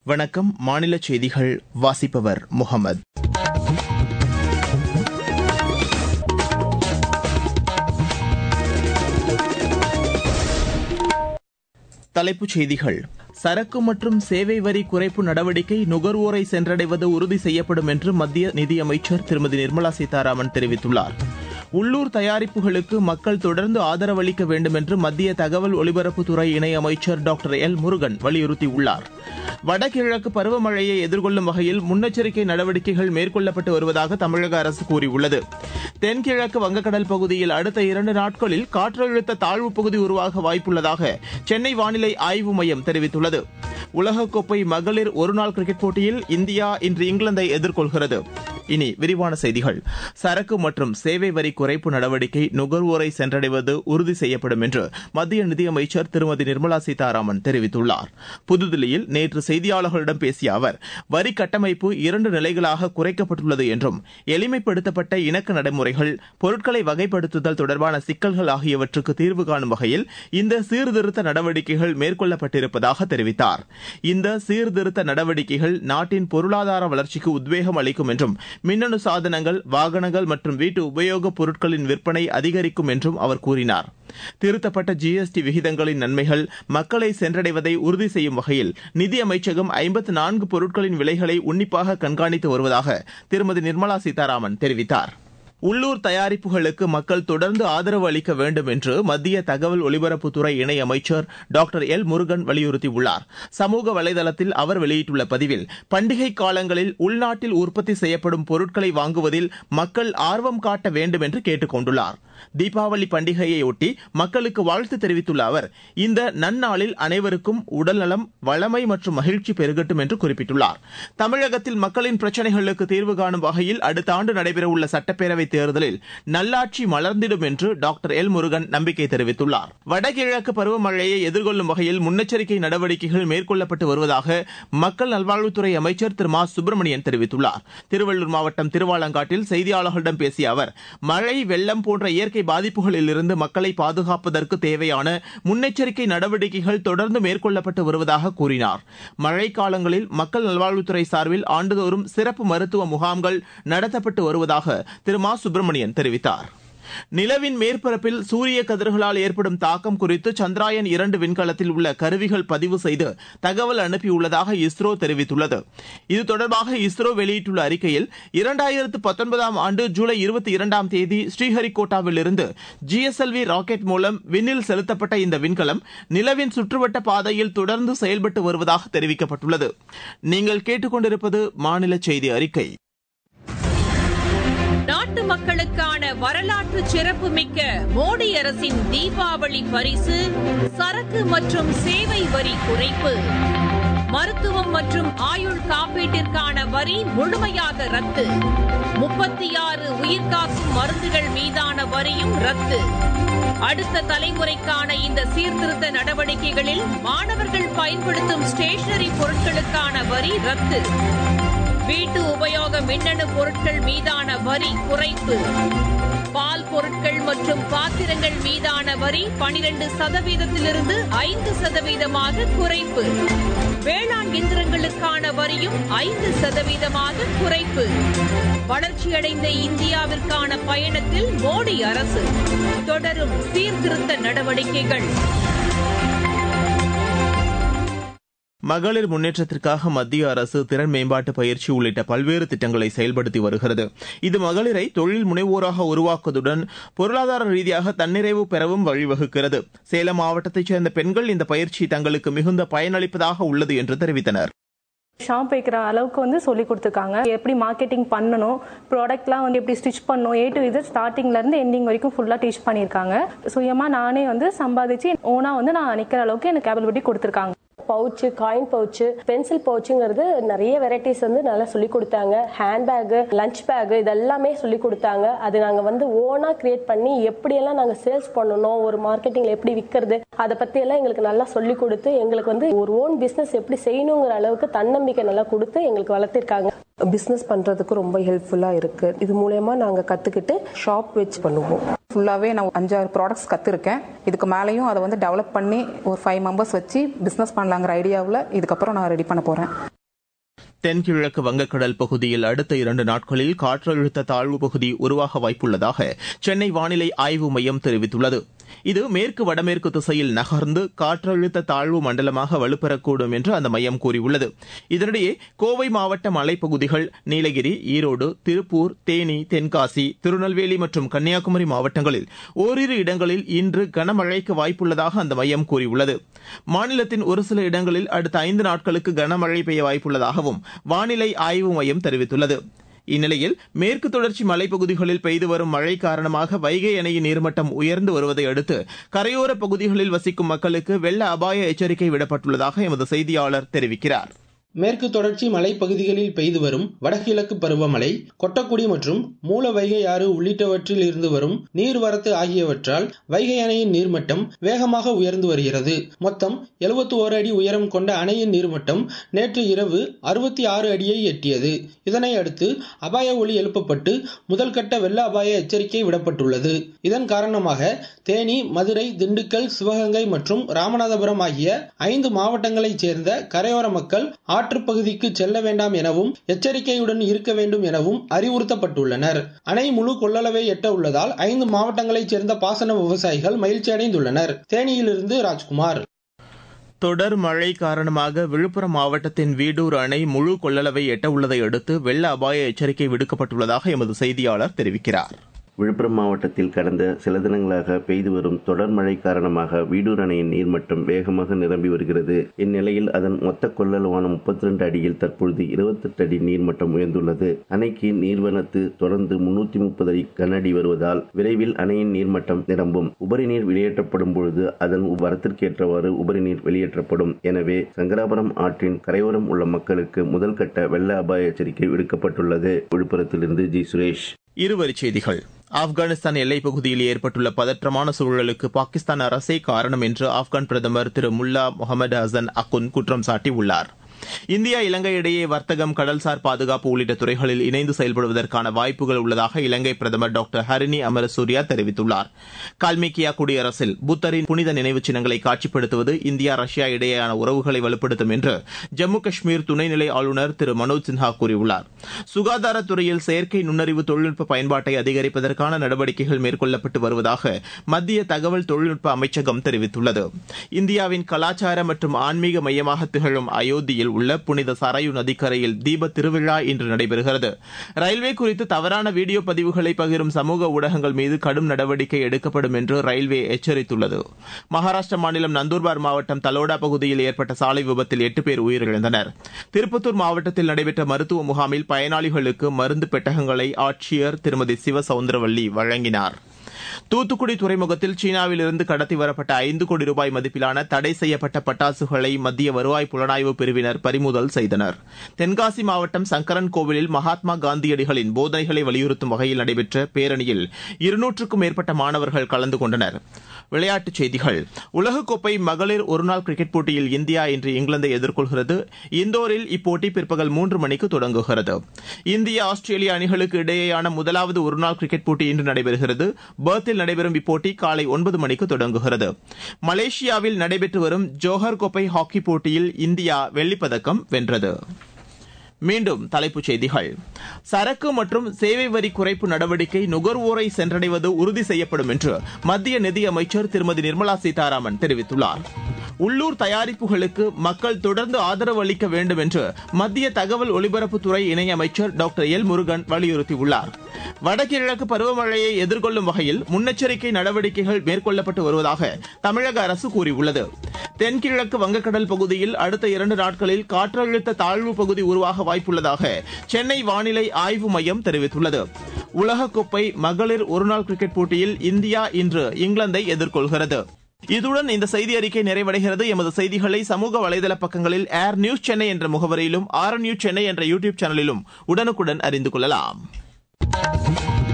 வணக்கம் மாநில செய்திகள் வாசிப்பவர் முகமது தலைப்புச் செய்திகள் சரக்கு மற்றும் சேவை வரி குறைப்பு நடவடிக்கை நுகர்வோரை சென்றடைவது உறுதி செய்யப்படும் என்று மத்திய நிதியமைச்சர் திருமதி நிர்மலா சீதாராமன் தெரிவித்துள்ளார் உள்ளூர் தயாரிப்புகளுக்கு மக்கள் தொடர்ந்து ஆதரவளிக்க வேண்டும் என்று மத்திய தகவல் ஒலிபரப்புத்துறை இணையமைச்சர் டாக்டர் எல் முருகன் வலியுறுத்தியுள்ளார் வடகிழக்கு பருவமழையை எதிர்கொள்ளும் வகையில் முன்னெச்சரிக்கை நடவடிக்கைகள் மேற்கொள்ளப்பட்டு வருவதாக தமிழக அரசு கூறியுள்ளது தென்கிழக்கு வங்கக்கடல் பகுதியில் அடுத்த இரண்டு நாட்களில் காற்றழுத்த தாழ்வு பகுதி உருவாக வாய்ப்புள்ளதாக சென்னை வானிலை ஆய்வு மையம் தெரிவித்துள்ளது உலகக்கோப்பை மகளிர் ஒருநாள் கிரிக்கெட் போட்டியில் இந்தியா இன்று இங்கிலாந்தை எதிர்கொள்கிறது இனி விரிவான செய்திகள் சரக்கு மற்றும் சேவை வரி குறைப்பு நடவடிக்கை நுகர்வோரை சென்றடைவது உறுதி செய்யப்படும் என்று மத்திய நிதியமைச்சர் திருமதி நிர்மலா சீதாராமன் தெரிவித்துள்ளார் புதுதில்லியில் நேற்று செய்தியாளர்களிடம் பேசிய அவர் வரி கட்டமைப்பு இரண்டு நிலைகளாக குறைக்கப்பட்டுள்ளது என்றும் எளிமைப்படுத்தப்பட்ட இணக்க நடைமுறைகள் பொருட்களை வகைப்படுத்துதல் தொடர்பான சிக்கல்கள் ஆகியவற்றுக்கு தீர்வு காணும் வகையில் இந்த சீர்திருத்த நடவடிக்கைகள் மேற்கொள்ளப்பட்டிருப்பதாக தெரிவித்தார் இந்த சீர்திருத்த நடவடிக்கைகள் நாட்டின் பொருளாதார வளர்ச்சிக்கு உத்வேகம் அளிக்கும் என்றும் மின்னணு சாதனங்கள் வாகனங்கள் மற்றும் வீட்டு உபயோகப் பொருட்களின் விற்பனை அதிகரிக்கும் என்றும் அவர் கூறினார் திருத்தப்பட்ட ஜிஎஸ்டி விகிதங்களின் நன்மைகள் மக்களை சென்றடைவதை உறுதி செய்யும் வகையில் நிதி அமைச்சகம் ஐம்பத்து நான்கு பொருட்களின் விலைகளை உன்னிப்பாக கண்காணித்து வருவதாக திருமதி நிர்மலா சீதாராமன் தெரிவித்தார் உள்ளூர் தயாரிப்புகளுக்கு மக்கள் தொடர்ந்து ஆதரவு அளிக்க வேண்டும் என்று மத்திய தகவல் ஒலிபரப்புத்துறை இணையமைச்சர் டாக்டர் எல் முருகன் வலியுறுத்தியுள்ளார் சமூக வலைதளத்தில் அவர் வெளியிட்டுள்ள பதிவில் பண்டிகை காலங்களில் உள்நாட்டில் உற்பத்தி செய்யப்படும் பொருட்களை வாங்குவதில் மக்கள் ஆர்வம் காட்ட வேண்டும் என்று கேட்டுக் கொண்டுள்ளார் தீபாவளி பண்டிகையையொட்டி மக்களுக்கு வாழ்த்து தெரிவித்துள்ள அவர் இந்த நன்னாளில் அனைவருக்கும் உடல்நலம் வளமை மற்றும் மகிழ்ச்சி பெருகட்டும் என்று குறிப்பிட்டுள்ளார் தமிழகத்தில் மக்களின் பிரச்சினைகளுக்கு தீர்வு காணும் வகையில் அடுத்த ஆண்டு நடைபெறவுள்ள சட்டப்பேரவை தேர்தலில் நல்லாட்சி மலர்ந்திடும் என்று டாக்டர் எல் முருகன் நம்பிக்கை தெரிவித்துள்ளார் வடகிழக்கு பருவமழையை எதிர்கொள்ளும் வகையில் முன்னெச்சரிக்கை நடவடிக்கைகள் மேற்கொள்ளப்பட்டு வருவதாக மக்கள் நல்வாழ்வுத்துறை அமைச்சர் திரு மா சுப்பிரமணியன் தெரிவித்துள்ளார் திருவள்ளூர் மாவட்டம் திருவாலங்காட்டில் செய்தியாளர்களிடம் பேசிய அவர் மழை வெள்ளம் போன்ற இயற்கை பாதிப்புகளிலிருந்து மக்களை பாதுகாப்பதற்கு தேவையான முன்னெச்சரிக்கை நடவடிக்கைகள் தொடர்ந்து மேற்கொள்ளப்பட்டு வருவதாக கூறினார் மழை காலங்களில் மக்கள் நல்வாழ்வுத்துறை சார்பில் ஆண்டுதோறும் சிறப்பு மருத்துவ முகாம்கள் நடத்தப்பட்டு வருவதாக திரு மா சுப்பிரமணியன் தெரிவித்தார் நிலவின் மேற்பரப்பில் சூரிய கதிர்களால் ஏற்படும் தாக்கம் குறித்து சந்திராயன் இரண்டு விண்கலத்தில் உள்ள கருவிகள் பதிவு செய்து தகவல் அனுப்பியுள்ளதாக இஸ்ரோ தெரிவித்துள்ளது இது தொடர்பாக இஸ்ரோ வெளியிட்டுள்ள அறிக்கையில் இரண்டாயிரத்து பத்தொன்பதாம் ஆண்டு ஜூலை இருபத்தி இரண்டாம் தேதி ஸ்ரீஹரிகோட்டாவிலிருந்து ஜிஎஸ்எல்வி ராக்கெட் மூலம் விண்ணில் செலுத்தப்பட்ட இந்த விண்கலம் நிலவின் சுற்றுவட்ட பாதையில் தொடர்ந்து செயல்பட்டு வருவதாக தெரிவிக்கப்பட்டுள்ளது நீங்கள் கேட்டுக்கொண்டிருப்பது மாநில செய்தி அறிக்கை நாட்டு மக்களுக்கான வரலாற்று சிறப்புமிக்க மோடி அரசின் தீபாவளி பரிசு சரக்கு மற்றும் சேவை வரி குறைப்பு மருத்துவம் மற்றும் ஆயுள் காப்பீட்டிற்கான வரி முழுமையாக ரத்து முப்பத்தி ஆறு உயிர்காக்கும் மருந்துகள் மீதான வரியும் ரத்து அடுத்த தலைமுறைக்கான இந்த சீர்திருத்த நடவடிக்கைகளில் மாணவர்கள் பயன்படுத்தும் ஸ்டேஷனரி பொருட்களுக்கான வரி ரத்து வீட்டு உபயோக மின்னணு பொருட்கள் மீதான வரி குறைப்பு பால் பொருட்கள் மற்றும் பாத்திரங்கள் மீதான வரி பனிரெண்டு சதவீதத்திலிருந்து ஐந்து சதவீதமாக குறைப்பு வேளாண் இயந்திரங்களுக்கான வரியும் ஐந்து சதவீதமாக குறைப்பு வளர்ச்சியடைந்த இந்தியாவிற்கான பயணத்தில் மோடி அரசு தொடரும் சீர்திருத்த நடவடிக்கைகள் மகளிர் முன்னேற்றத்திற்காக மத்திய அரசு திறன் மேம்பாட்டு பயிற்சி உள்ளிட்ட பல்வேறு திட்டங்களை செயல்படுத்தி வருகிறது இது மகளிரை தொழில் முனைவோராக உருவாக்குவதுடன் பொருளாதார ரீதியாக தன்னிறைவு பெறவும் வழிவகுக்கிறது சேலம் மாவட்டத்தைச் சேர்ந்த பெண்கள் இந்த பயிற்சி தங்களுக்கு மிகுந்த பயனளிப்பதாக உள்ளது என்று தெரிவித்தனர் ஷாப் வைக்கிற அளவுக்கு வந்து சொல்லி கொடுத்துருக்காங்க எப்படி மார்க்கெட்டிங் பண்ணணும் ப்ராடக்ட்லாம் வந்து எப்படி ஸ்டிச் பண்ணணும் ஏ டு இது ஸ்டார்டிங்ல இருந்து எண்டிங் வரைக்கும் ஃபுல்லாக டீச் பண்ணியிருக்காங்க சுயமா நானே வந்து சம்பாதிச்சு ஓனா வந்து நான் நிற்கிற அளவுக்கு எனக்கு கேபிலிட்டி கொடுத்துருக்காங்க பவுச்சு காயின் பவுச்சு பென்சில் பவுச்சுங்கிறது நிறைய வெரைட்டிஸ் வந்து நல்லா சொல்லி கொடுத்தாங்க ஹேண்ட் பேக்கு லஞ்ச் பேக்கு இதெல்லாமே சொல்லி கொடுத்தாங்க அது நாங்கள் வந்து ஓனா கிரியேட் பண்ணி எப்படியெல்லாம் நாங்கள் சேல்ஸ் பண்ணணும் ஒரு மார்க்கெட்டிங்ல எப்படி விற்கிறது அதை பத்தி எல்லாம் எங்களுக்கு நல்லா சொல்லி கொடுத்து எங்களுக்கு வந்து ஒரு ஓன் பிசினஸ் எப்படி செய்யணுங்கிற அளவுக்கு தன்னம்பிக்கை நல்லா கொடுத்து எங்களுக்கு வளர்த்திருக்காங்க பிஸ்னஸ் பண்ணுறதுக்கு ரொம்ப ஹெல்ப்ஃபுல்லாக இருக்குது இது மூலயமா நாங்கள் கற்றுக்கிட்டு ஷாப் வச்சு பண்ணுவோம் ஃபுல்லாகவே நான் அஞ்சாறு ப்ராடக்ட்ஸ் கற்றுருக்கேன் இதுக்கு மேலேயும் அதை வந்து டெவலப் பண்ணி ஒரு ஃபைவ் மெம்பர்ஸ் வச்சு பிஸ்னஸ் பண்ணலாங்கிற ஐடியாவில் இதுக்கப்புறம் நான் ரெடி பண்ண போகிறேன் தென்கிழக்கு வங்கக்கடல் பகுதியில் அடுத்த இரண்டு நாட்களில் காற்றழுத்த தாழ்வு பகுதி உருவாக வாய்ப்புள்ளதாக சென்னை வானிலை ஆய்வு மையம் தெரிவித்துள்ளது இது மேற்கு வடமேற்கு திசையில் நகர்ந்து காற்றழுத்த தாழ்வு மண்டலமாக வலுப்பெறக்கூடும் என்று அந்த மையம் கூறியுள்ளது இதனிடையே கோவை மாவட்ட மலைப்பகுதிகள் நீலகிரி ஈரோடு திருப்பூர் தேனி தென்காசி திருநெல்வேலி மற்றும் கன்னியாகுமரி மாவட்டங்களில் ஓரிரு இடங்களில் இன்று கனமழைக்கு வாய்ப்புள்ளதாக அந்த மையம் கூறியுள்ளது மாநிலத்தின் ஒரு சில இடங்களில் அடுத்த ஐந்து நாட்களுக்கு கனமழை பெய்ய வாய்ப்புள்ளதாகவும் வானிலை ஆய்வு மையம் தெரிவித்துள்ளது இந்நிலையில் மேற்கு தொடர்ச்சி மலைப்பகுதிகளில் பெய்து வரும் மழை காரணமாக வைகை அணையின் நீர்மட்டம் உயர்ந்து வருவதை அடுத்து கரையோர பகுதிகளில் வசிக்கும் மக்களுக்கு வெள்ள அபாய எச்சரிக்கை விடப்பட்டுள்ளதாக எமது செய்தியாளர் தெரிவிக்கிறார் மேற்கு தொடர்ச்சி மலைப்பகுதிகளில் பெய்து வரும் வடகிழக்கு பருவமழை கொட்டக்குடி மற்றும் மூல வைகை ஆறு உள்ளிட்டவற்றில் இருந்து வரும் நீர்வரத்து ஆகியவற்றால் வைகை அணையின் நீர்மட்டம் வேகமாக உயர்ந்து வருகிறது மொத்தம் எழுபத்தி ஓரு அடி உயரம் கொண்ட அணையின் நீர்மட்டம் நேற்று இரவு அறுபத்தி ஆறு அடியை எட்டியது இதனை அடுத்து அபாய ஒளி எழுப்பப்பட்டு முதல் கட்ட வெள்ள அபாய எச்சரிக்கை விடப்பட்டுள்ளது இதன் காரணமாக தேனி மதுரை திண்டுக்கல் சிவகங்கை மற்றும் ராமநாதபுரம் ஆகிய ஐந்து மாவட்டங்களைச் சேர்ந்த கரையோர மக்கள் ஆற்றுப்பகுதிக்கு செல்ல வேண்டாம் எனவும் எச்சரிக்கையுடன் இருக்க வேண்டும் எனவும் அறிவுறுத்தப்பட்டுள்ளனர் அணை முழு கொள்ளளவை எட்ட உள்ளதால் ஐந்து மாவட்டங்களைச் சேர்ந்த பாசன விவசாயிகள் மகிழ்ச்சி அடைந்துள்ளனர் தேனியிலிருந்து ராஜ்குமார் தொடர் மழை காரணமாக விழுப்புரம் மாவட்டத்தின் வீடூர் அணை முழு கொள்ளளவை எட்ட உள்ளதை அடுத்து வெள்ள அபாய எச்சரிக்கை விடுக்கப்பட்டுள்ளதாக எமது செய்தியாளர் தெரிவிக்கிறார் விழுப்புரம் மாவட்டத்தில் கடந்த சில தினங்களாக பெய்து வரும் தொடர் மழை காரணமாக வீடூர் அணையின் நீர்மட்டம் வேகமாக நிரம்பி வருகிறது இந்நிலையில் அதன் மொத்த கொள்ளளவான முப்பத்தி ரெண்டு அடியில் தற்பொழுது இருபத்தெட்டு அடி நீர்மட்டம் உயர்ந்துள்ளது அணைக்கு நீர்வனத்து தொடர்ந்து முன்னூத்தி முப்பது அடி கனஅடி வருவதால் விரைவில் அணையின் நீர்மட்டம் நிரம்பும் உபரி நீர் வெளியேற்றப்படும் பொழுது அதன் வரத்திற்கேற்றவாறு உபரி நீர் வெளியேற்றப்படும் எனவே சங்கராபுரம் ஆற்றின் கரையோரம் உள்ள மக்களுக்கு முதல் கட்ட வெள்ள அபாய எச்சரிக்கை விடுக்கப்பட்டுள்ளது விழுப்புரத்திலிருந்து ஜி சுரேஷ் இருவரிச் செய்திகள் ஆப்கானிஸ்தான் எல்லைப் பகுதியில் ஏற்பட்டுள்ள பதற்றமான சூழலுக்கு பாகிஸ்தான் அரசே காரணம் என்று ஆப்கான் பிரதமர் திரு முல்லா முகமது ஹசன் அக்குன் குற்றம் சாட்டியுள்ளார் இந்தியா இலங்கை இடையே வர்த்தகம் கடல்சார் பாதுகாப்பு உள்ளிட்ட துறைகளில் இணைந்து செயல்படுவதற்கான வாய்ப்புகள் உள்ளதாக இலங்கை பிரதமர் டாக்டர் ஹரினி அமரசூரியா தெரிவித்துள்ளார் கால்மிக்கியா குடியரசில் புத்தரின் புனித நினைவுச் சின்னங்களை காட்சிப்படுத்துவது இந்தியா ரஷ்யா இடையேயான உறவுகளை வலுப்படுத்தும் என்று ஜம்மு காஷ்மீர் துணைநிலை ஆளுநர் திரு மனோஜ் சின்ஹா கூறியுள்ளார் சுகாதாரத்துறையில் செயற்கை நுண்ணறிவு தொழில்நுட்ப பயன்பாட்டை அதிகரிப்பதற்கான நடவடிக்கைகள் மேற்கொள்ளப்பட்டு வருவதாக மத்திய தகவல் தொழில்நுட்ப அமைச்சகம் தெரிவித்துள்ளது இந்தியாவின் கலாச்சார மற்றும் ஆன்மீக மையமாக திகழும் அயோத்தியில் உள்ள புனித சரையு நதிக்கரையில் தீப திருவிழா இன்று நடைபெறுகிறது ரயில்வே குறித்து தவறான வீடியோ பதிவுகளை பகிரும் சமூக ஊடகங்கள் மீது கடும் நடவடிக்கை எடுக்கப்படும் என்று ரயில்வே எச்சரித்துள்ளது மகாராஷ்டிர மாநிலம் நந்தூர்பார் மாவட்டம் தலோடா பகுதியில் ஏற்பட்ட சாலை விபத்தில் எட்டு பேர் உயிரிழந்தனர் திருப்பத்தூர் மாவட்டத்தில் நடைபெற்ற மருத்துவ முகாமில் பயனாளிகளுக்கு மருந்து பெட்டகங்களை ஆட்சியர் திருமதி சிவசவுந்தரவல்லி வழங்கினார் தூத்துக்குடி துறைமுகத்தில் சீனாவிலிருந்து கடத்தி வரப்பட்ட ஐந்து கோடி ரூபாய் மதிப்பிலான தடை செய்யப்பட்ட பட்டாசுகளை மத்திய வருவாய் புலனாய்வு பிரிவினர் பறிமுதல் செய்தனர் தென்காசி மாவட்டம் சங்கரன் கோவிலில் மகாத்மா காந்தியடிகளின் போதனைகளை வலியுறுத்தும் வகையில் நடைபெற்ற பேரணியில் இருநூற்றுக்கும் மேற்பட்ட மாணவர்கள் கலந்து கொண்டனர் விளையாட்டுச் செய்திகள் உலகக்கோப்பை மகளிர் ஒருநாள் கிரிக்கெட் போட்டியில் இந்தியா இன்று இங்கிலாந்தை எதிர்கொள்கிறது இந்தோரில் இப்போட்டி பிற்பகல் மூன்று மணிக்கு தொடங்குகிறது இந்திய ஆஸ்திரேலிய அணிகளுக்கு இடையேயான முதலாவது ஒருநாள் கிரிக்கெட் போட்டி இன்று நடைபெறுகிறது பர்த்தில் நடைபெறும் இப்போட்டி காலை ஒன்பது மணிக்கு தொடங்குகிறது மலேசியாவில் நடைபெற்று வரும் ஜோஹர் கோப்பை ஹாக்கி போட்டியில் இந்தியா வெள்ளிப்பதக்கம் வென்றது மீண்டும் தலைப்புச் செய்திகள் சரக்கு மற்றும் சேவை வரி குறைப்பு நடவடிக்கை நுகர்வோரை சென்றடைவது உறுதி செய்யப்படும் என்று மத்திய நிதியமைச்சர் திருமதி நிர்மலா சீதாராமன் தெரிவித்துள்ளார் உள்ளூர் தயாரிப்புகளுக்கு மக்கள் தொடர்ந்து ஆதரவு அளிக்க வேண்டும் என்று மத்திய தகவல் ஒலிபரப்புத்துறை இணையமைச்சர் டாக்டர் எல் முருகன் வலியுறுத்தியுள்ளார் வடகிழக்கு பருவமழையை எதிர்கொள்ளும் வகையில் முன்னெச்சரிக்கை நடவடிக்கைகள் மேற்கொள்ளப்பட்டு வருவதாக தமிழக அரசு கூறியுள்ளது தென்கிழக்கு வங்கக்கடல் பகுதியில் அடுத்த இரண்டு நாட்களில் காற்றழுத்த தாழ்வு பகுதி உருவாக வாய்ப்புள்ளதாக சென்னை வானிலை ஆய்வு மையம் தெரிவித்துள்ளது உலகக்கோப்பை மகளிர் ஒருநாள் கிரிக்கெட் போட்டியில் இந்தியா இன்று இங்கிலாந்தை எதிர்கொள்கிறது இதுடன் இந்த செய்தி அறிக்கை நிறைவடைகிறது எமது செய்திகளை சமூக வலைதள பக்கங்களில் ஏர் நியூஸ் சென்னை என்ற முகவரியிலும் ஆர் நியூஸ் சென்னை என்ற யூடியூப் சேனலிலும் உடனுக்குடன் அறிந்து கொள்ளலாம்